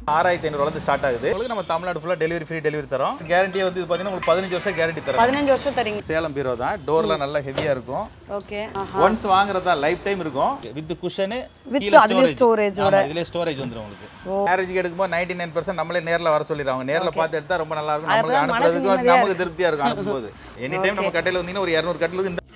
ஆறாயிரத்தி ஐநூறுலேருந்து ஸ்டார்ட் ஆகுது உங்களுக்கு நம்ம தமிழ்நாடு ஃபுல்லாக டெலிவரி ஃப்ரீ டெலிவரி தரோம் கேரண்டியே வந்து இது பார்த்தீங்கன்னா உங்களுக்கு பதினஞ்சு வருஷம் கேரண்டி தரோம் பதினஞ்சு வருஷம் தரீங்க சேலம் பீரோ தான் டோர்லாம் நல்லா ஹெவியாக இருக்கும் ஓகே ஒன்ஸ் வாங்குறதா லைஃப் டைம் இருக்கும் வித் குஷனு With அதுலயே storage ஓட. இதுலேயே ஸ்டோரேஜ் வந்துரும் உங்களுக்கு மேரேஜ்க்கு எடுக்கும்போது நைன்டி நைன் பர்சன்ட் நம்மளே நேரில் வர சொல்லிடுறாங்க நேரில் பார்த்து எடுத்தா ரொம்ப நல்லா இருக்கும் நம்மளுக்கு அப்பதான் அனுப்புறதுக்கு மனசு வந்து நமக்கு திருப்தியாக இருக்கும் அனுப்பும்போது எனி டைம் நம்ம கட்டையில் வந்தீங்கன்னா ஒரு இரநூறு கட்டிலுக்கு இந்த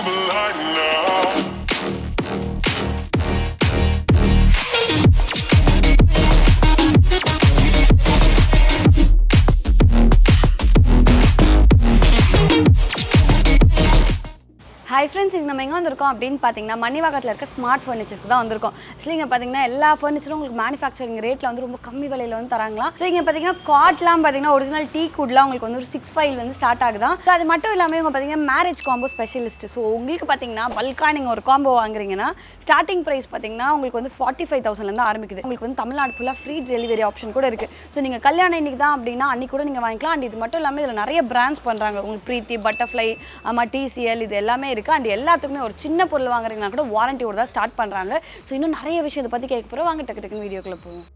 ஹாய் ஃப்ரெண்ட்ஸ் இங்கே நம்ம எங்கே வந்திருக்கோம் அப்படின்னு பார்த்தீங்கன்னா மணிவாகத்தில் இருக்க ஸ்மார்ட் ஃபர்னிச்சர்ஸ்க்கு தான் வந்திருக்கோம் ஸோ இங்கே பார்த்தீங்கன்னா எல்லா ஃபர்னிச்சரும் உங்களுக்கு மேனுஃபேக்சரிங் ரேட்டில் வந்து ரொம்ப கம்மி விலையில் வந்து தராங்களாம் ஸோ இங்கே பார்த்தீங்கன்னா காட்லாம் பார்த்தீங்கன்னா ஒரிஜினல் டீ குட்லாம் உங்களுக்கு வந்து ஒரு சிக்ஸ் ஃபைவ் வந்து ஸ்டார்ட் ஆகுதான் ஸோ அது மட்டும் இல்லாமல் இவங்க பார்த்தீங்கன்னா மேரேஜ் காம்போ ஸ்பெஷலிஸ்ட் ஸோ உங்களுக்கு பார்த்தீங்கன்னா பல்காக நீங்கள் ஒரு காம்போ வாங்குறீங்கன்னா ஸ்டார்டிங் ப்ரைஸ் பார்த்தீங்கன்னா உங்களுக்கு வந்து ஃபார்ட்டி ஃபைவ் தௌசண்ட்லேருந்து ஆரம்பிக்குது உங்களுக்கு வந்து தமிழ்நாடு ஃபுல்லாக ஃப்ரீ டெலிவரி ஆப்ஷன் கூட இருக்குது ஸோ நீங்கள் கல்யாணம் இன்னைக்கு தான் அப்படின்னா அன்றைக்கி கூட நீங்கள் வாங்கிக்கலாம் அண்ட் இது மட்டும் இல்லாமல் இதில் நிறைய பிராண்ட்ஸ் பண்ணுறாங்க உங்களுக்கு பிரீத்தி பட்டர்ஃப்ளை ஆமாம் டிசிஎல் இது எல்லாமே இருக்குது அண்ட் எல்லாத்துக்குமே ஒரு சின்ன பொருள் வாங்குறீங்கன்னா கூட வாரண்டியோட தான் ஸ்டார்ட் பண்ணுறாங்க ஸோ இன்னும் நிறைய விஷயம் இதை பற்றி கேட்க போகிறோம் வாங்க டக்கு டக்குன்னு வீடியோக்குள்ளே போவோம்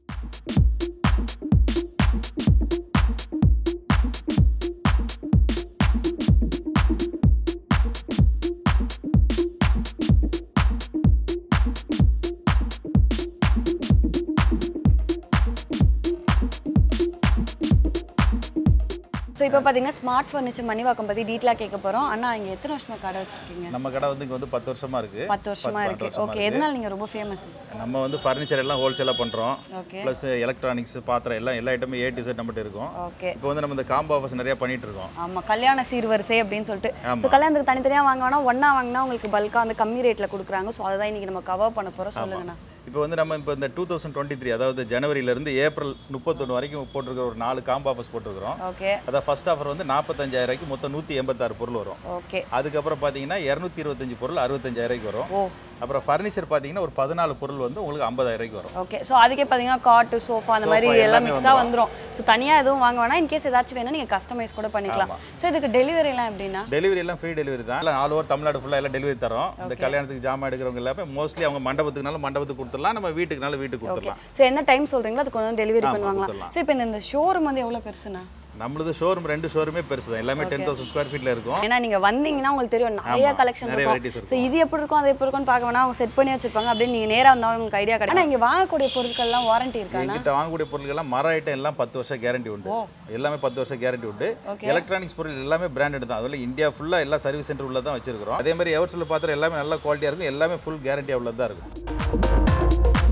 ஸோ இப்போ பார்த்தீங்கன்னா ஸ்மார்ட் ஃபர்னிச்சர் மணிவாக்கம் பற்றி டீட்டெயிலாக கேட்க போகிறோம் அண்ணா இங்கே எத்தனை வருஷமா கடை வச்சிருக்கீங்க நம்ம கடை வந்து இங்கே வந்து பத்து வருஷமா இருக்கு பத்து வருஷமா இருக்கு ஓகே எதனால நீங்கள் ரொம்ப ஃபேமஸ் நம்ம வந்து ஃபர்னிச்சர் எல்லாம் ஹோல்சேலாக பண்ணுறோம் ஓகே ப்ளஸ் எலக்ட்ரானிக்ஸ் பாத்திரம் எல்லாம் எல்லா ஐட்டமும் ஏ டு செட் நம்மகிட்ட இருக்கும் ஓகே இப்போ வந்து நம்ம இந்த காம்போ ஆஃபர்ஸ் நிறைய பண்ணிட்டு இருக்கோம் ஆமா கல்யாண சீர்வரிசை அப்படின்னு சொல்லிட்டு ஸோ கல்யாணத்துக்கு தனித்தனியாக வாங்க வேணா ஒன்றா வாங்கினா உங்களுக்கு பல்காக வந்து கம்மி ரேட்டில் கொடுக்குறாங்க ஸோ அதை தான் இன்னைக்கு நம்ம கவர் பண்ண போகிறோம் சொல்லுங்கண்ணா இப்போ வந்து நம்ம இப்போ இந்த டூ தௌசண்ட் டுவெண்ட்டி த்ரீ அதாவது ஜனவரியிலேருந்து ஏப்ரல் முப்பத்தொன்று வரைக்கும் போட்டிருக்கிற ஒரு நாலு காம்போ ஆஃபர்ஸ் போட்டிருக்கிறோம் ஓகே அதான் ஃபர்ஸ்ட் ஆஃபர் வந்து நாற்பத்தஞ்சாயிரம் ரூபாய்க்கு மொத்தம் நூற்றி எண்பத்தாறு பொருள் வரும் ஓகே அதுக்கப்புறம் பார்த்தீங்கன்னா இரநூத்தி இருபத்தஞ்சு பொருள் அறுபத்தஞ்சாயிரம் ரூபாய்க்கு வரும் ஓ அப்புறம் ஃபர்னிச்சர் பார்த்தீங்கன்னா ஒரு பதினாலு பொருள் வந்து உங்களுக்கு ஐம்பதாயிரம் ரூபாய்க்கு வரும் ஓகே ஸோ அதுக்கே பார்த்தீங்கன்னா காட்டு சோஃபா அந்த மாதிரி Sofa எல்லாம் எல்லாமே மிக்ஸாக வந்துரும் ஸோ தனியாக எதுவும் வாங்க வேணாம் இன்கேஸ் ஏதாச்சும் வேணும் நீங்கள் கஸ்டமைஸ் கூட பண்ணிக்கலாம் ஸோ இதுக்கு டெலிவரிலாம் எப்படின்னா டெலிவரி எல்லாம் ஃப்ரீ டெலிவரி தான் இல்லை ஆல் ஓவர் தமிழ்நாடு ஃபுல்லாக எல்லாம் டெலிவரி தரோம் இந்த கல்யாணத்துக்கு ஜாமான் எடுக்கிறவங்க எல்லாமே மோஸ்ட்லி அவங்க மண்டபத்துக்குனாலும் மண்டபத்துக்கு கொடுத்துடலாம் நம்ம வீட்டுக்குனாலும் வீட்டுக்கு ஓகே கொடுத்துடலாம் ஸோ என்ன டைம் சொல்கிறீங்களோ அதுக்கு வந்து டெலிவரி ஆமா, பண்ணுவாங்களா கொடுத்துடலாம். ஸோ இப்போ இந்த ஷோரூம் வந்து எவ்வளோ பெருசுண்ணா நம்மளது ஷோரூம் ரெண்டு ஷோரூமே பெருசு தான் எல்லாமே டென் தௌசண்ட் ஸ்கொயர் ஃபீட்டில் இருக்கும் ஏன்னா நீங்க வந்தீங்கன்னா உங்களுக்கு தெரியும் நிறைய ஆமா, கலெக்ஷன் நிறைய இருக்கும் varieties ஸோ இது எப்படி இருக்கும் அது எப்படி இருக்கும்னு பார்க்க வேணா அவங்க செட் பண்ணி வச்சிருப்பாங்க அப்படியே நீங்க நேரா வந்தா உங்களுக்கு ஐடியா கிடைக்கும் ஆனா இங்க வாங்கக்கூடிய பொருட்கள்லாம் வாரண்டி இருக்காண்ணா எங்கிட்ட வாங்கக்கூடிய பொருட்கள் எல்லாம் மர ஐட்டம் எல்லாம் பத்து வருஷம் கேரண்டி உண்டு எல்லாமே பத்து வருஷம் கேரண்டி உண்டு Okay. எலக்ட்ரானிக்ஸ் பொருள் எல்லாமே பிராண்டட் தான் அதில் இந்தியா ஃபுல்லாக எல்லா சர்வீஸ் சென்டர் உள்ள தான் வச்சிருக்கிறோம் அதே மாதிரி எவர்சில் பாத்திரம் எல்லாமே நல்ல குவாலிட்டியாக இருக்கும் எல்லாமே ஃபுல் கேரண்டியாக உள்ளது தான் இருக்கும்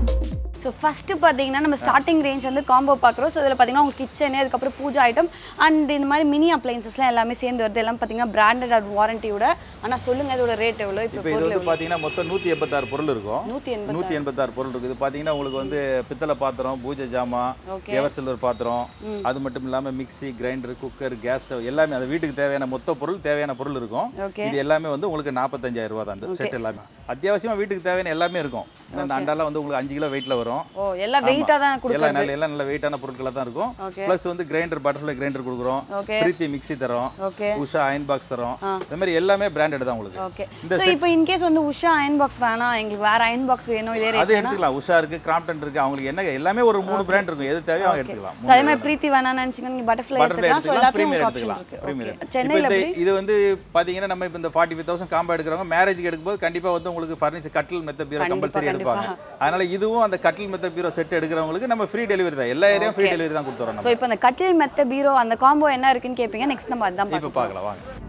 ஸோ ஃபர்ஸ்ட் பார்த்தீங்கன்னா நம்ம ஸ்டார்டிங் ரேஞ்ச் வந்து காம்போ பார்க்குறோம் ஸோ இதில் பார்த்தீங்கன்னா உங்களுக்கு கிச்சனு அதுக்கப்புறம் பூஜா ஐட்டம் அண்ட் இந்த மாதிரி மினி அப்ளைன்சஸ்லாம் எல்லாமே சேர்ந்து வருது எல்லாம் பார்த்தீங்கன்னா பிராண்டட் அண்ட் வாரண்டியோட ஆனால் சொல்லுங்க இதோட ரேட் எவ்வளோ இப்போ இப்போ இது வந்து பார்த்தீங்கன்னா மொத்தம் நூற்றி எண்பத்தாறு பொருள் இருக்கும் நூற்றி எண்பது நூற்றி எண்பத்தாறு பொருள் இருக்குது இது பார்த்தீங்கன்னா உங்களுக்கு வந்து பித்தளை பாத்திரம் பூஜை ஜாமான் Okay. எவர் சில்வர் பாத்திரம் அது மட்டும் இல்லாமல் mixie grinder cooker gas stove எல்லாமே அது வீட்டுக்கு தேவையான மொத்த பொருள் தேவையான பொருள் இருக்கும் ஓகே இது எல்லாமே வந்து உங்களுக்கு நாற்பத்தஞ்சாயிரம் ரூபா தான் அந்த செட் எல்லாமே அத்தியாவசியமா வீட்டுக்கு தேவையான எல்லாமே இருக்கும் ஏன்னா இந்த அண்டாலாம் வந்து உங்களுக்கு அஞ்சு கிலோ வெயிட்ல வரும் ஓ எல்லாம் வெயிட்டாக தான் எல்லாம் கொடுக்குறது நல்ல எல்லாம் நல்ல வெயிட்டான பொருட்களாக தான் இருக்கும் ஓகே ப்ளஸ் வந்து கிரைண்டர் பட்டர்ஃப்ளை கிரைண்டர் கொடுக்குறோம் ஓகே பிரீத்தி மிக்ஸி தரோம் ஓகே உஷா அயன் பாக்ஸ் தரோம் இந்த மாதிரி எல்லாமே பிராண்டட் தான் உங்களுக்கு ஓகே இந்த ஸோ இப்போ இன்கேஸ் வந்து உஷா அயன் பாக்ஸ் வேணாம் எங்களுக்கு வேற அயன் பாக்ஸ் வேணும் இதே அது ரேட் எடுத்துக்கலாம் உஷா இருக்கு கிராம்ப்டன் இருக்கு அவங்களுக்கு என்ன எல்லாமே ஒரு மூணு பிராண்ட் இருக்கும் எது தேவையோ அவங்க எடுத்துக்கலாம் ஸோ அதே மாதிரி பிரீத்தி வேணாம்னு நினச்சிங்க நீங்கள் பட்டர்ஃப்ளை பட்டர்ஃப்ளை எடுத்துக்கலாம் ஸோ எடுத்துக்கலாம் எல்லாத்தையும் ப்ரீமியர் உங்களுக்கு ஆப்ஷன் எடுத்துக்கலாம் இருக்கு ப்ரீமியர் ஓகே இப்போ சென்னையில் இந்த எப்படி இது வந்து பாத்தீங்கன்னா நம்ம இப்போ இந்த ஃபார்ட்டி ஃபைவ் தௌசண்ட் காம்போ எடுக்கிறவங்க மேரேஜ்க்கு எடுக்கும்போது கண்டிப்பா வந்து உங்களுக்கு ஃபர்னிச்சர் கட்டில் மெத்த பீரோ கம்பல்சரி எடுப்பாங்க அதனால இதுவும் அந்த கட்டில் மெத்த பீரோ செட் எடுக்கிறவங்களுக்கு நம்ம ஃப்ரீ டெலிவரி தான் எல்லா ஏரியாவும் ஃப்ரீ டெலிவரி தான் கொடுத்துறோம் ஸோ நம்ம இப்போ அந்த கட்டில் மெத்த பீரோ அந்த காம்போ என்ன இருக்குன்னு கேட்பீங்க நெக்ஸ்ட் நம்ம அதுதான் இப்போ பார்க்கலாம் வாங்க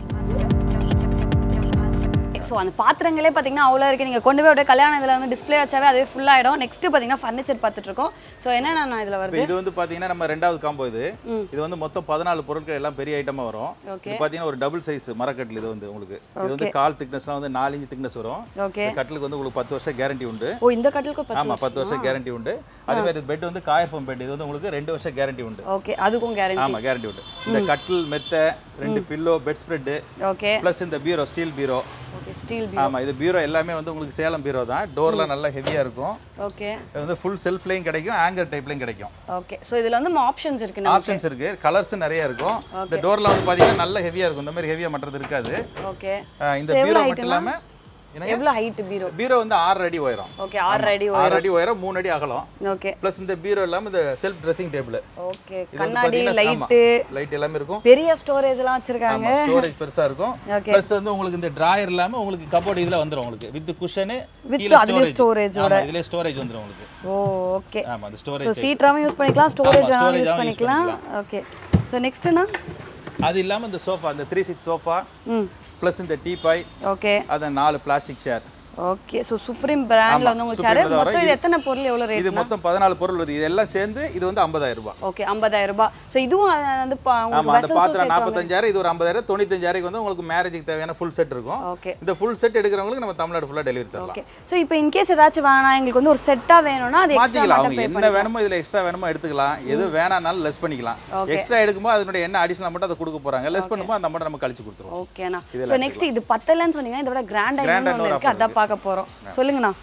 ஸோ அந்த பாத்திரங்களே பார்த்தீங்கன்னா அவ்வளோ இருக்குது நீங்கள் கொண்டு போய் அப்படியே கல்யாணம் இதில் வந்து டிஸ்ப்ளே வச்சாவே அதுவே full ஆயிடும் நெக்ஸ்ட் பார்த்தீங்கன்னா ஃபர்னிச்சர் பார்த்துட்டு இருக்கோம் ஸோ என்னென்ன இதில் இப்போ வருது இது வந்து பாத்தீங்கன்னா நம்ம ரெண்டாவது காம்போ இது இது வந்து மொத்தம் பதினாலு பொருட்கள் எல்லாம் பெரிய ஐட்டமா வரும் ஓகே இது பாத்தீங்கன்னா ஒரு டபுள் சைஸ் மரக்கட்டில் இது வந்து உங்களுக்கு இது வந்து கால் திக்னஸ்லாம் வந்து நாலு இன்ச் திக்னஸ் வரும் ஓகே இந்த கட்டிலுக்கு வந்து உங்களுக்கு பத்து வருஷம் கேரண்டி உண்டு ஓ இந்த கட்டிலுக்கு பத்து ஆமா பத்து வருஷம் கேரண்டி உண்டு அதே மாதிரி பெட் வந்து காயர்ஃபம் பெட் இது வந்து உங்களுக்கு ரெண்டு வருஷம் கேரண்டி உண்டு ஓகே அதுக்கும் கேரண்டி ஆமா கேரண்டி உண்டு இந்த கட்டில் மெத்த ரெண்டு pillow bed spread okay plus இந்த bureau steel bureau okay steel ஆமா இது பீரோ எல்லாமே வந்து உங்களுக்கு சேலம் பீரோ தான் டோர்லாம் நல்லா ஹெவியா இருக்கும் ஓகே இது வந்து ஃபுல் செல்ஃப்லையும் கிடைக்கும் ஆங்கர் டைப்லையும் கிடைக்கும் ஓகே ஸோ இதில் வந்து ஆப்ஷன்ஸ் இருக்கு நம்ம ஆப்ஷன்ஸ் இருக்கு கலர்ஸ் நிறைய இருக்கும் இந்த டோர்ல வந்து பாத்தீங்கன்னா நல்ல ஹெவியா இருக்கும் இந்த மாதிரி ஹெவியா மற்றது இருக்காது ஓகே அஹ் இந்த பீரோ மட்டும் இல்லாம என்னங்க? எவ்வளவு ஹைட் பீரோ பீரோ வந்து ஆறு அடி உயரம் ஓகே ஆறு அடி ஆறு அடி உயரம் மூணு அடி அகலம் ஓகே ப்ளஸ் இந்த பீரோ இல்லாம இந்த செல்ஃப் ட்ரெஸ்ஸிங் டேபிள் ஓகே இது வந்து கண்ணாடி பாத்தீங்கன்னா ஆமா லைட்டு லைட் எல்லாமே இருக்கும் பெரிய ஸ்டோரேஜ் எல்லாம் வச்சிருக்காங்க ஆமா ஸ்டோரேஜ் பெருசா இருக்கும் Okay. ப்ளஸ் வந்து உங்களுக்கு இந்த டிராயர் இல்லாம உங்களுக்கு கபோர்ட் இதுல வந்துரும் உங்களுக்கு வித் குஷனு With கீழ அதுலயே ஸ்டோரேஜ் storage ஆமா இதுல ஸ்டோரேஜ் வந்துரும் உங்களுக்கு ஓ ஓகே ஆமா அந்த ஸோ ஸ்டோரேஜ் சீட்டாவும் யூஸ் பண்ணிக்கலாம் ஸ்டோரேஜ் வேணாலும் storage யூஸ் ஆவும் use பண்ணிக்கலாம் ஓகே ஸோ நெக்ஸ்ட்னா அது இல்லாம இந்த சோஃபா இந்த three seat sofa hmm plus இந்த டீபாய் ஓகே அது நாலு plastic chair okay so supreme பிராண்ட்ல வந்து உங்க சேர் Supreme தான் மொத்தம் வரும். இது எத்தனை பொருள் எவ்வளோ ரேட் இது மொத்தம் பதினாலு பொருள் வருது இது எல்லாம் சேர்ந்து இது வந்து ஐம்பதாயிரம் ரூபாய் ஓகே ஐம்பதாயிரம் ரூபாய் ஸோ இதுவும் அஹ், வந்து பா- ஆமா உங்களுக்கு அந்த vessels பாத்திரம் சேர்த்து நாற்பத்தஞ்சாயிரம் இது ஒரு ஐம்பதாயிரம் தொண்ணூத்தஞ்சாயிரம் வந்து உங்களுக்கு மேரேஜுக்கு தேவையான ஃபுல் செட் இருக்கும் ஓகே இந்த ஃபுல் செட் எடுக்கிறவங்களுக்கு நம்ம தமிழ்நாடு ஃபுல்லா டெலிவரி தரலாம் ஓகே ஸோ இப்போ இன்கேஸ் ஏதாச்சும் வேணாம் எங்களுக்கு வந்து ஒரு செட்டாக வேணும்னா அது எக்ஸ்ட்ரா மாத்திக்கலாம் மட்டும் அவங்க பே என்ன வேணுமோ இதுல எக்ஸ்ட்ரா வேணுமோ எடுத்துக்கலாம் எது வேணாம்னாலும் லெஸ் பண்ணிக்கலாம் Okay. எக்ஸ்ட்ரா எடுக்கும்போது அதனுடைய என்ன அடிஷனல் மட்டும் அதை கொடுக்க போறாங்க லெஸ் பண்ணும்போது அந்த மட்டும் நம்ம கழிச்சு கொடுத்துருவோம் ஓகேண்ணா ஸோ நெக்ஸ்ட் இது பத்தலன்னு சொன்னீங்க இதை விட கிராண்ட் Grand ஐட்டம் ஒன்று இன்னொரு இருக்கு offer அதான் பார்க்க போறோம் சொல்லுங்கண்ணா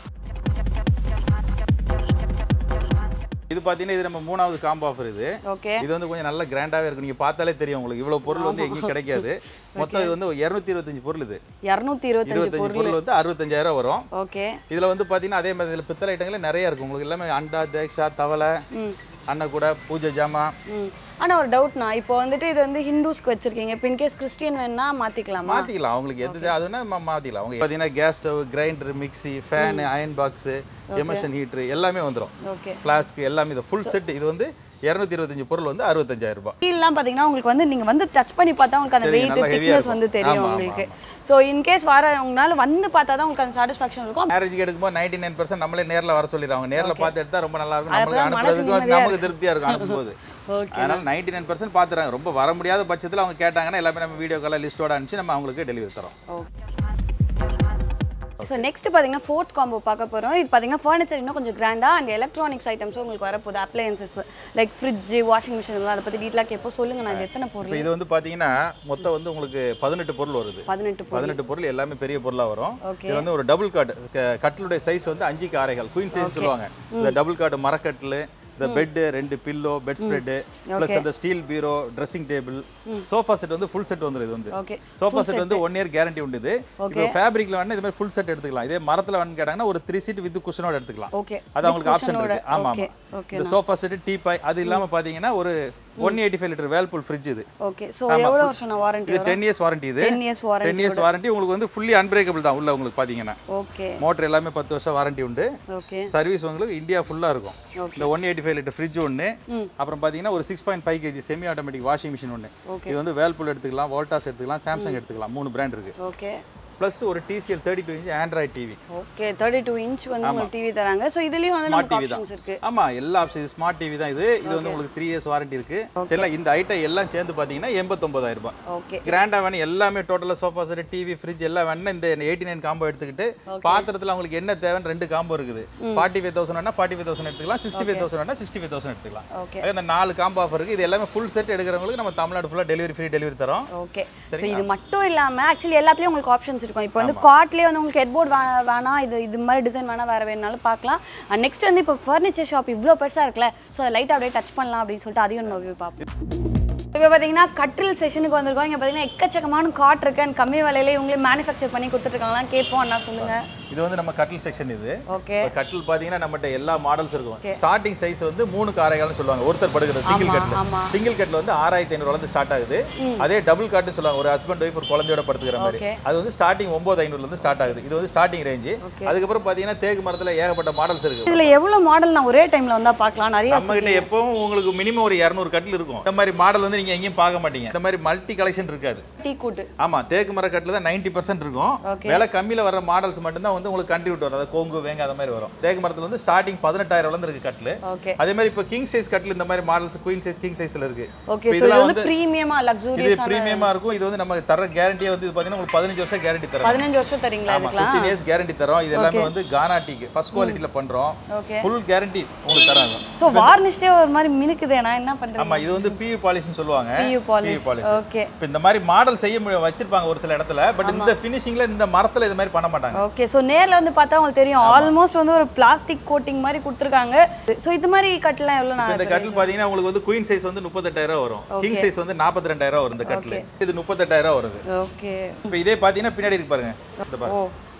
இது பாத்தீங்கன்னா இது நம்ம மூணாவது காம்போ ஆஃபர் இது ஓகே இது வந்து கொஞ்சம் நல்ல கிராண்டாவே இருக்கும் நீங்க பார்த்தாலே தெரியும் உங்களுக்கு இவ்வளவு பொருள் வந்து எங்கேயும் கிடைக்காது மொத்தம் இது வந்து இருநூத்தி இருபத்தஞ்சு பொருள் இது இரநூத்தி இருபத்தஞ்சு இருபத்தஞ்சு பொருள் வந்து அறுபத்தஞ்சாயிரம் வரும் ஓகே இதுல வந்து பாத்தீங்கன்னா அதே மாதிரி இதுல பித்தளை ஐட்டங்களே நிறைய இருக்கும் உங்களுக்கு எல்லாமே அண்டா தேக்ஷா தவளை ம் அன்னக்கூட பூஜை ஜாமான் ம் ஆனா ஒரு டவுட்ண்ணா இப்போ வந்துட்டு இது வந்து ஹிந்துஸ்க்கு வச்சிருக்கீங்க இப்போ இன்கேஸ் கிறிஸ்டியன் வேணா மாத்திக்கலாமா மாத்திக்கலாம் அவங்களுக்கு எது அதுனா மா- மாத்திக்கலாம் அவங்க பார்த்தீங்கன்னா gas stove grinder mixie fan iron box immersion heater எல்லாமே வந்துடும் ஓகே ஃப்ளாஸ்க் எல்லாமே இது ஃபுல் செட் இது வந்து இரநூத்தி இருபத்தஞ்சு பொருள் வந்து அறுபத்தஞ்சாயிரம் ரூபாய் கீழெலாம் பார்த்தீங்கன்னா உங்களுக்கு வந்து நீங்க வந்து டச் பண்ணி பார்த்தா உங்களுக்கு அந்த தெரியும், வெயிட் நல்லா heavy-ஆ திக்னஸ் இருக்கும். வந்து தெரியும் ஆமா, ஆமா, உங்களுக்கு ஸோ இன்கேஸ் வர உங்களால வந்து பார்த்தா தான் உங்களுக்கு அந்த சாட்டிஸ்ஃபேக்ஷன் இருக்கும் மேரேஜ்க்கு எடுக்கும்போது நைன்டி நைன் பர்சன்ட் நம்மளே நேரில் வர சொல்லிடுறாங்க நேரில் பார்த்து எடுத்தா ரொம்ப நல்லா இருக்கும் அப்பதான் நம்மளுக்கு மனசு அனுப்புறதுக்கு வந்து நிம்மதியா நமக்கு திருப்தியாக இருக்கும் அனுப்பும்போது ஓகே அதனால நைன்டி நைன் பர்சன்ட் பார்த்துறாங்க ரொம்ப வர முடியாத பட்சத்தில் அவங்க கேட்டாங்கன்னா எல்லாமே நம்ம வீடியோ காலில் லிஸ்ட்டோட அனுப்பிச்சு நம்ம அவங்களுக்கு டெலிவரி தரோம் ஸோ நெக்ஸ்ட் பார்த்தீங்கன்னா ஃபோர்த் காம்போ பார்க்க போகிறோம் இது பார்த்தீங்கன்னா ஃபர்னிச்சர் இன்னும் கொஞ்சம் கிராண்டாக அண்ட் எலக்ட்ரானிக்ஸ் ஐட்டம்ஸும் உங்களுக்கு வரப்போகுது appliances like fridge washing machine எல்லாம் அதை பற்றி டீட்டெயிலாக கேட்போம் சொல்லுங்க நான் இது எத்தனை இப்போ பொருள் இது வந்து பார்த்தீங்கன்னா மொத்தம் வந்து உங்களுக்கு பதினெட்டு பொருள் வருது பதினெட்டு பொருள் பதினெட்டு பொருள் எல்லாமே பெரிய பொருளாக வரும் ஓகே இது வந்து ஒரு டபுள் கார்டு கட்டிலுடைய சைஸ் வந்து அஞ்சுக்கு ஆரைகள் குயின் சைஸ் சொல்லுவாங்க இந்த டபுள் கார்டு மரக்கட்டில் இந்த பெட்டு ரெண்டு பில்லோ பெட் ஸ்ப்ரெட்டு ப்ளஸ் அந்த steel bureau dressing table sofa set வந்து ஃபுல் செட் வந்துரும் இது வந்து ஓகே சோஃபா செட் வந்து ஒன் இயர் கேரண்டி உண்டு இது இப்போ ஃபேப்ரிக்ல வேணா இது மாதிரி ஃபுல் செட் எடுத்துக்கலாம் இதே மரத்துல வேணும் கேட்டாங்கன்னா ஒரு த்ரீ சீட் வித் குஷனோட எடுத்துக்கலாம் ஓகே அது அவங்களுக்கு ஆப்ஷன் இருக்கு ஆமா ஓகே ஆமா ஓகே இந்த சோஃபா செட் டீ பாய் அது இல்லாம பாத்தீங்கன்னா ஒரு one eighty five litre Whirlpool fridge இது ஓகே ஸோ எவ்வளோ வருஷம் நான் வாரண்டி இது டென் இயர்ஸ் வாரண்டி இது ten years warranty ten years warranty உங்களுக்கு வந்து ஃபுல்லி அன்பிரேக்கபிள் தான் உள்ள உங்களுக்கு பாத்தீங்கன்னா ஓகே மோட்டர் எல்லாமே பத்து வருஷம் வாரண்டி உண்டு ஓகே சர்வீஸ் உங்களுக்கு இந்தியா ஃபுல்லா இருக்கும் இந்த one eighty five litre fridge ஒன்று அப்புறம் பார்த்தீங்கன்னா ஒரு six point five KG semi automatic washing machine ஒன்று Okay. இது வந்து வேல்பூல் எடுத்துக்கலாம் வோல்டாஸ் எடுத்துக்கலாம் சாம்சங் எடுத்துக்கலாம் மூணு பிராண்ட் இருக்கு ஓகே ப்ளஸ் ஒரு TCL thirty two inch Android TV okay thirty two inch வந்து உங்களுக்கு டிவி தராங்க ஸோ இதுலேயும் வந்து ஸ்மார்ட் நமக்கு டிவி தான் ஆப்ஷன்ஸ் இருக்கு ஆமா எல்லா ஆப்ஷன் இது ஸ்மார்ட் டிவி தான் இது இது வந்து உங்களுக்கு த்ரீ இயர்ஸ் வாரண்டி இருக்கு சரிங்களா இந்த ஐட்டம் எல்லாம் சேர்ந்து பார்த்தீங்கன்னா எண்பத்தொம்பதாயிரம் ரூபாய் ஓகே கிராண்டா வேணும் எல்லாமே டோட்டலாக சோஃபா செட் டிவி ஃப்ரிட்ஜ் எல்லாம் வேணும் இந்த எயிட்டி நைன் காம்போ எடுத்துக்கிட்டு பாத்திரத்தில் உங்களுக்கு என்ன தேவைன்னு ரெண்டு காம்போ இருக்குது ஃபார்ட்டி ஃபைவ் தௌசண்ட் வேணா ஃபார்ட்டி ஃபைவ் தௌசண்ட் எடுத்துக்கலாம் சிக்ஸ்டி ஃபைவ் தௌசண்ட் வேணா சிக்ஸ்டி ஃபைவ் தௌசண்ட் எடுத்துக்கலாம் ஓகே அதே இந்த நாலு காம்போ ஆஃபர் இருக்கு இது எல்லாமே ஃபுல் செட் எடுக்கிறவங்களுக்கு நம்ம தமிழ்நாடு ஃபுல்லாக டெலிவரி ஃப்ரீ டெலிவரி தரோம் ஓகே ஸோ இது மட்டும் இல்லாம ஆக்சுவலி எல்லாத்துலயும் உங்களுக்கு ஆப்ஷன்ஸ் இருக்கும் இப்போ வந்து காட்லேயே வந்து உங்களுக்கு ஹெட்போர்ட் வேணாம் இது இது மாதிரி டிசைன் வேணா வேற வேணாலும் பார்க்கலாம் அண்ட் நெக்ஸ்ட் வந்து இப்போ ஃபர்னிச்சர் ஷாப் இவ்வளோ பெருசா இருக்குல்ல ஸோ அதை லைட்டாக அப்படியே டச் பண்ணலாம் அப்படின்னு சொல்லிட்டு அதையும் நம்ம போய் பார்ப்போம் இப்போ பார்த்தீங்கன்னா கட்டில் செஷனுக்கு வந்திருக்கோம் இங்கே பார்த்தீங்கன்னா எக்கச்சக்கமான காட் இருக்கு அண்ட் கம்மி விலையில இவங்களே மேனுஃபேக்சர் பண்ணி கொடுத்துருக்காங்களாம் கேட்போம் அண்ணா சொல்லுங்க இது வந்து நம்ம கட்டில் செக்ஷன் இது ஓகே இப்ப கட்டில் பாத்தீங்கன்னா நம்மகிட்ட எல்லா மாடல்ஸ் இருக்கும் ஸ்டார்டிங் சைஸ் வந்து மூணு காரைகள்னு சொல்லுவாங்க ஒருத்தர் படுக்கிற சிங்கிள் கட்டில் ஆமா. சிங்கிள் கட்டில் வந்து ஆறாயிரத்தி ஐநூறுலேருந்து ஸ்டார்ட் ஆகுது அதே டபுள் காட்டுன்னு சொல்லுவாங்க ஒரு ஹஸ்பண்ட் ஒய்ஃப் ஒரு குழந்தையோட படுத்துக்கிற மாதிரி Okay. அது வந்து ஸ்டார்டிங் ஒன்பது ஐநூறுலேருந்து ஸ்டார்ட் ஆகுது இது வந்து ஸ்டார்டிங் ரேஞ்சு அதுக்கப்புறம் பாத்தீங்கன்னா தேக்கு மரத்துல ஏகப்பட்ட மாடல்ஸ் இருக்கு இதுல எவ்வளவு மாடல் நான் ஒரே டைம்ல வந்தா பார்க்கலாம் நிறைய நம்ம கிட்ட எப்பவும் உங்களுக்கு மினிமம் ஒரு இரநூறு கட்டில் இருக்கும் இந்த மாதிரி மாடல் வந்து நீங்க எங்கேயும் பார்க்க மாட்டீங்க இந்த மாதிரி மல்டி கலெக்ஷன் இருக்காது டீ கூட்டு ஆமா தேக்கு மர கட்டில் தான் நைன்டி பர்சன்ட் இருக்கும் Okay. விலை கம்மியில வர மாடல்ஸ் மட்டும்தான் வந்து உங்களுக்கு கண்டினியூட் வரும் அதாவது கோங்கு வேங்க அந்த மாதிரி வரும் தேக்கு மரத்துல வந்து ஸ்டார்டிங் பதினெட்டாயிரம் இருந்து இருக்கு கட்டில் ஓகே அதே மாதிரி இப்போ கிங் சைஸ் கட்டில் இந்த மாதிரி மாடல்ஸ் குயின் சைஸ் கிங் சைஸ்ல இருக்கு ஓகே இப்ப ஸோ இது இதெல்லாம் வந்து வந்து ப்ரீமியமா இது லக்ஸூரியஸ் பிரீமியமா இருக்கும் இது வந்து நம்ம தர கேரண்டியே வந்து இது பாத்தீங்கன்னா உங்களுக்கு பதினஞ்சு வருஷம் கேரண்டி தரோம் பதினஞ்சு வருஷம் தரீங்களா ஆமா இதுக்கெல்லாம் ஃபிஃப்டீன் இயர்ஸ் கேரண்டி தரோம் இது எல்லாமே வந்து கானா டீக்கு ஃபர்ஸ்ட் குவாலிட்டியில பண்றோம் ஓகே ஃபுல் கேரண்டி உங்களுக்கு தராங்க ஸோ வார்னிஷ்டே ஒரு மாதிரி மினுக்குதே நான் என்ன பண்றேன் ஆமா இது வந்து பியூ பாலிஷ்னு சொல்லுவாங்க பியூ பாலிஷ் பாலிஷ் ஓகே இப்போ இந்த மாதிரி மாடல் செய்ய முடியும் வச்சிருப்பாங்க ஒரு சில இடத்துல பட் இந்த ஃபினிஷிங்ல இந்த மரத்துல இது மாதிரி பண்ண மாட்டாங்க ஓகே ஸோ நேர்ல வந்து பார்த்தா உங்களுக்கு தெரியும் ஆல்மோஸ்ட் வந்து ஒரு பிளாஸ்டிக் கோட்டிங் மாதிரி கொடுத்துருக்காங்க ஸோ இது மாதிரி கட்டலாம் எவ்வளோ இப்ப நான் இந்த கட்டில் பாத்தீங்கன்னா உங்களுக்கு வந்து குயின் சைஸ் வந்து முப்பத்தெட்டாயிரம் வரும் கிங் சைஸ் வந்து நாற்பத்தி ரெண்டாயிரம் வரும் இந்த கட்டில் இது முப்பத்தெட்டாயிரம் வருது ஓகே இப்போ இதே பாத்தீங்கன்னா பின்னாடி இருக்கு பாருங்க இந்த ஓ பாருங்க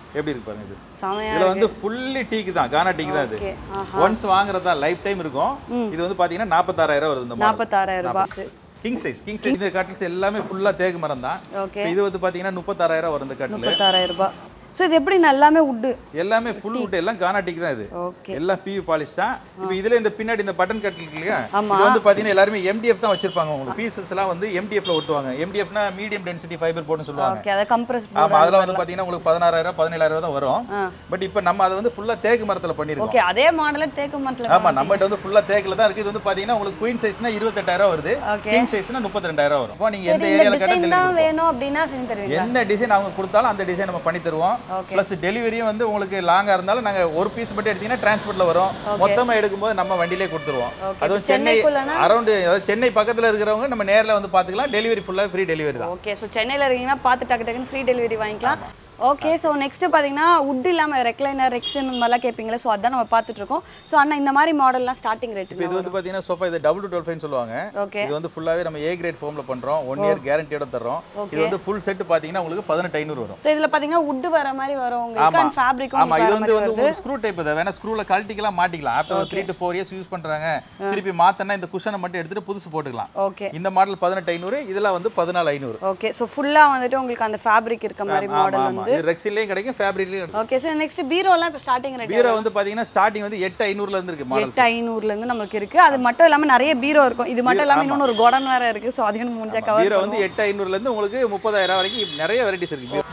எப்படி இருக்கு பாருங்க இது செமையா இதுல வந்து ஃபுல்லி டீக்கு தான் கானா டீக்கு தான் இது ஓகே ஆஹா ஒன்ஸ் வாங்குறதா லைஃப் டைம் இருக்கும் இது வந்து பாத்தீங்கன்னா நாற்பத்தாறாயிரம் வருது இந்த மாடல் நாற்பத்தாறாயிரம் ரூபாய் கிங் சைஸ் கிங் சைஸ் இந்த கட்டில்ஸ் எல்லாமே ஃபுல்லா தேக்கு மரம் தான் ஓகே இப்ப இது வந்து பாத்தீங்கன்னா முப்பத்தாறாயிரம் வரும் இந்த கட்டில் முப்பத்தாறாயிரம் ரூபாய் ஸோ இது எப்படி நல்லாமே உட்டு எல்லாமே ஃபுல் வுட் எல்லாம் கானா டீக்கு தான் இது ஓகே எல்லாம் பியூ பாலிஷ் தான் இப்போ இதுல இந்த பின்னாடி இந்த பட்டன் கட்டில் இருக்கு இல்லையா ஆமா. இது வந்து பாத்தீங்கன்னா எல்லாருமே எம்டிஎஃப் தான் வச்சிருப்பாங்க உங்களுக்கு பீசஸ் எல்லாம் வந்து எம்டிஎஃப்ல ஒட்டுவாங்க எம்டிஎஃப்னா மீடியம் டென்சிட்டி ஃபைபர் போர்டுன்னு சொல்லுவாங்க ஓகே அதை கம்ப்ரஸ் ஆமா அதெல்லாம் வந்து பாத்தீங்கன்னா உங்களுக்கு பதினாறாயிரம் பதினேழாயிரம் தான் வரும் ஆ. பட் இப்போ நம்ம அதை வந்து ஃபுல்லா தேக்கு மரத்துல பண்ணிருக்கோம் ஓகே அதே மாடலில் தேக்கு மரத்தில் ஆமா நம்மகிட்ட வந்து ஃபுல்லா தேக்குல தான் இருக்கு இது வந்து பாத்தீங்கன்னா உங்களுக்கு குயின் சைஸ்னா இருபத்தெட்டாயிரம் வருது ஓகே கிங் சைஸ்னா முப்பத்தி ரெண்டாயிரம் வரும் இப்போ நீங்க எந்த இந்த ஏரியால டிசைன் கேட்டாலும் தான் வேணும் அப்படின்னா செஞ்சு தருவீங்க என்ன டிசைன் அவங்க கொடுத்தாலும் அந்த டிசைன் நம்ம பண்ணி தருவோம் ஓகே ப்ளஸ் டெலிவரியும் வந்து உங்களுக்கு லாங்கா இருந்தாலும் நாங்க ஒரு பீஸ் மட்டும் எடுத்தீங்கன்னா டிரான்ஸ்போர்ட்ல வரும் மொத்தமா எடுக்கும்போது நம்ம வண்டியிலே கொடுத்துருவோம் ஓகே அதுவும் சென்னை சென்னைக்குள்ளனா அரௌண்ட் அதாவது சென்னை பக்கத்துல இருக்கிறவங்க நம்ம நேர்ல வந்து பாத்துக்கலாம் டெலிவரி ஃபுல்லா ஃப்ரீ டெலிவரி தான் ஓகே ஸோ சென்னையில் இருக்கீங்கன்னா பார்த்து டக்கு டக்குன்னு ஃப்ரீ டெலிவரி வாங்கிக்கலாம் ஓகே ஸோ நெக்ஸ்ட் பார்த்தீங்கன்னா உட் இல்லாமல் ரெக்லைனர் ரெக்ஸன் இந்த மாதிரிலாம் கேட்பீங்களா ஸோ அதான் நம்ம பார்த்துட்டு இருக்கோம் ஸோ அண்ணா இந்த மாதிரி மாடல்லாம் ஸ்டார்டிங் ரேட் இப்போ இது வந்து பாத்தீங்கன்னா சோஃபா இது டபுள் டுவெல் ஃபைன் சொல்லுவாங்க ஓகே இது வந்து ஃபுல்லாவே நம்ம ஏ கிரேட் ஃபோம்ல பண்றோம் ஒன் இயர் கேரண்டியோட தர்றோம் இது வந்து ஃபுல் செட் பாத்தீங்கன்னா உங்களுக்கு பதினெட்டு ஐநூறு வரும் ஸோ இதில் பார்த்தீங்கன்னா உட் வர மாதிரி வரும் உங்களுக்கு அண்ட் ஃபேப்ரிக்கும் ஆமா இது வந்து வந்து உங்களுக்கு ஸ்க்ரூ டைப் இதை வேணா ஸ்க்ரூல கழட்டிக்கலாம் மாட்டிக்கலாம் ஆஃப்டர் ஒரு three to four years use பண்றாங்க திருப்பி மாத்தனா இந்த குஷனை மட்டும் எடுத்துட்டு புதுசு போட்டுக்கலாம் ஓகே இந்த மாடல் பதினெட்டு ஐநூறு இதெல்லாம் வந்து பதினாலு ஐநூறு ஓகே ஸோ ஃபுல்லாக வந்துட்டு உங்களுக்கு அந்த ஃபேப்ரிக் இருக்க மாதிரி ஆமா மாடல் ஆமா இது ரெக்ஸிலையும் கிடைக்கும் ஃபேப்ரிக்லயும் கிடைக்கும் ஓகே சார் நெக்ஸ்ட் பீரோலாம் இப்போ ஸ்டார்டிங் ரேட் பீரோ வந்து பாத்தீங்கன்னா ஸ்டார்டிங் வந்து எட்டு ஐநூறுல இருந்து இருக்கு மாடல் எட்டு ஐநூறுலேருந்து நம்மளுக்கு இருக்கு அது மட்டும் இல்லாமல் நிறைய பீரோ இருக்கும் இது மட்டும் இல்லாமல் இன்னொன்று ஒரு கோடன் வேற இருக்கு ஸோ அதையும் முடிஞ்சா கவர் பீரோ வந்து எட்டு ஐநூறுல இருந்து உங்களுக்கு முப்பதாயிரம் வரைக்கும் நிறைய வெரைட்டிஸ் இருக்கு பீரோ.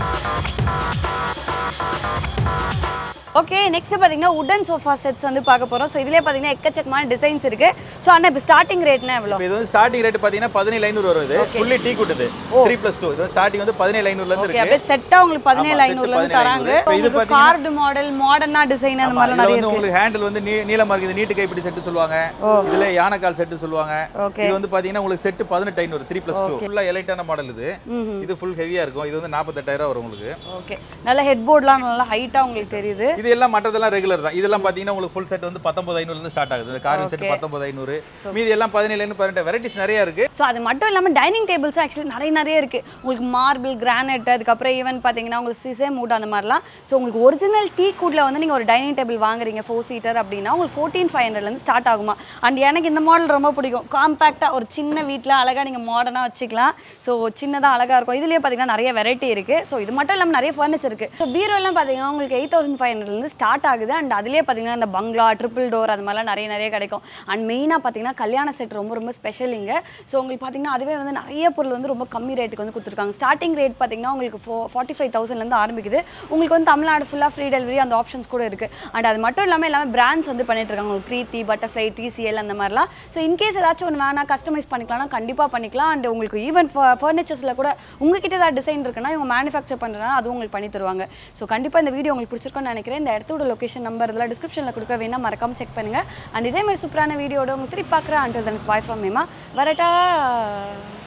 ஓகே நெக்ஸ்ட் பார்த்தீங்கன்னா உடன் சோஃபா செட்ஸ் வந்து பார்க்க போகிறோம் ஸோ இதுலேயே பார்த்தீங்கன்னா எக்கச்சக்கமான டிசைன்ஸ் இருக்கு ஸோ அண்ணா இப்போ ஸ்டார்டிங் ரேட்னா எவ்வளோ இப்போ இது வந்து ஸ்டார்டிங் ரேட் பாத்தீங்கன்னா பதினேழு ஐநூறு வருது ஃபுல்லி டீ குட்டுது த்ரீ பிளஸ் டூ இது வந்து ஸ்டார்டிங் வந்து பதினேழு ஐநூறுல இருந்து ஓகே இருக்கு அப்படியே செட்டாக உங்களுக்கு பதினேழு ஆமா, set ஐநூறுலேருந்து 17,500. தராங்க இப்ப இது உங்களுக்கு பார்த்தீங்கன்னா- கார்டு மாடல் மாடர்னா டிசைன் அந்த ஆமா, மாதிரிலாம் இதுல நிறைய வந்து இருக்கு உங்களுக்கு ஹேண்டில் வந்து நீ நீளமா இருக்குது நீட்டு கைப்பிடி செட்டு சொல்லுவாங்க இதுல யானைக்கால் செட்டு சொல்லுவாங்க ஓகே இது வந்து பாத்தீங்கன்னா உங்களுக்கு செட் பதினெட்டு ஐநூறு த்ரீ பிளஸ் டூ ஃபுல்லா எலைட்டான மாடல் இது இது ஃபுல் ஹெவியா இருக்கும் இது வந்து நாற்பத்தெட்டாயிரம் வரும் உங்களுக்கு ஓகே நல்ல ஹெட் போர்ட்லாம் நல்லா ஹைட்டாக உங்களுக்கு தெரியுது இது எல்லாம் மற்றதெல்லாம் ரெகுலர் தான் இதெல்லாம் பாத்தீங்கன்னா உங்களுக்கு ஃபுல் செட் வந்து பத்தொன்பது ஐநூறுல இருந்து ஸ்டார்ட் ஆகுது கார்விங் செட் பத்தொன்பது ஐநூறு மீதி எல்லாம் பதினேழு ஐநூறு பதினெட்டு வெரைட்டிஸ் நிறைய இருக்கு ஸோ அது மட்டும் இல்லாமல் டைனிங் டேபிள்ஸும் ஆக்சுவலி நிறைய நிறைய இருக்குது உங்களுக்கு மார்பிள் கிரானைட் அதுக்கப்புறம் ஈவன் பார்த்தீங்கன்னா உங்களுக்கு சிசே மூட் அந்த மாதிரிலாம் ஸோ உங்களுக்கு ஒரிஜினல் டீ கூட்டில் வந்து நீங்கள் ஒரு டைனிங் டேபிள் வாங்குறீங்க ஃபோர் சீட்டர் அப்படின்னா உங்களுக்கு ஃபோர்டீன் ஃபைவ் ஹண்ட்ரட்லேருந்து ஸ்டார்ட் ஆகுமா அண்ட் எனக்கு இந்த மாடல் ரொம்ப பிடிக்கும் காம்பேக்டாக ஒரு சின்ன வீட்டில் அழகாக நீங்கள் மாடர்னாக வச்சுக்கலாம் ஸோ சின்னதாக அழகாக இருக்கும் இதுலேயே பார்த்தீங்கன்னா நிறைய வெரைட்டி இருக்குது ஸோ இது மட்டும் இல்லாமல் நிறைய ஃபர்னிச்சர் இருக்குது ஸோ பீரோலாம் பார்த்தீங்கன்னா உங்களுக்கு எயிட் தௌசண்ட் ஃபைவ் ஹண்ட்ரட்லேருந்து ஸ்டார்ட் ஆகுது அண்ட் அதுலேயே பார்த்தீங்கன்னா இந்த பங்களா ட்ரிபிள் டோர் அது மாதிரிலாம் நிறைய நிறைய கிடைக்கும் அண்ட் மெயினாக பார்த்தீங்கன்னா கல்யாண செட் ரொம்ப ரொம்ப ஸ்பெஷல் இங்கே ஸோ உங்களுக்கு பார்த்தீங்கன்னா அதுவே வந்து நிறைய பொருள் வந்து ரொம்ப கம்மி ரேட்டுக்கு வந்து கொடுத்துருக்காங்க ஸ்டார்டிங் ரேட் பார்த்தீங்கன்னா உங்களுக்கு ஃபோ ஃபார்ட்டி ஃபைவ் தௌசண்ட்லேருந்து ஆரம்பிக்குது உங்களுக்கு வந்து தமிழ்நாடு ஃபுல்லாக ஃப்ரீ டெலிவரி அந்த ஆப்ஷன்ஸ் கூட இருக்குது அண்ட் அது மட்டும் இல்லாமல் எல்லாமே பிராண்ட்ஸ் வந்து பண்ணிட்டு இருக்காங்க உங்களுக்கு ப்ரீத்தி பட்டர்ஃப்ளை டிசிஎல் அந்த மாதிரிலாம் ஸோ இன்கேஸ் ஏதாச்சும் ஒன்று வேணா கஸ்டமைஸ் பண்ணிக்கலாம்னா கண்டிப்பாக பண்ணிக்கலாம் அண்ட் உங்களுக்கு ஈவன் ஃபர்னிச்சர்ஸில் கூட உங்ககிட்ட ஏதாவது டிசைன் இருக்குன்னா இவங்க மேனுஃபேக்சர் பண்ணுறதுனா அதுவும் உங்களுக்கு பண்ணி தருவாங்க ஸோ கண்டிப்பாக இந்த வீடியோ உங்களுக்கு பிடிச்சிருக்கும்னு நினைக்கிறேன் இந்த இடத்தோட லொகேஷன் நம்பர் இதெல்லாம் டிஸ்கிரிப்ஷனில் கொடுக்க வேணா மறக்காம செக் பண்ணுங்க அண்ட் இதே மாதிரி சூப்பரான வீடியோட உங்களுக்கு திருப்பி பார்க்குறேன் அண்ட் தன்ஸ் பாய் ஃப்ரம் மேமா வரட்டா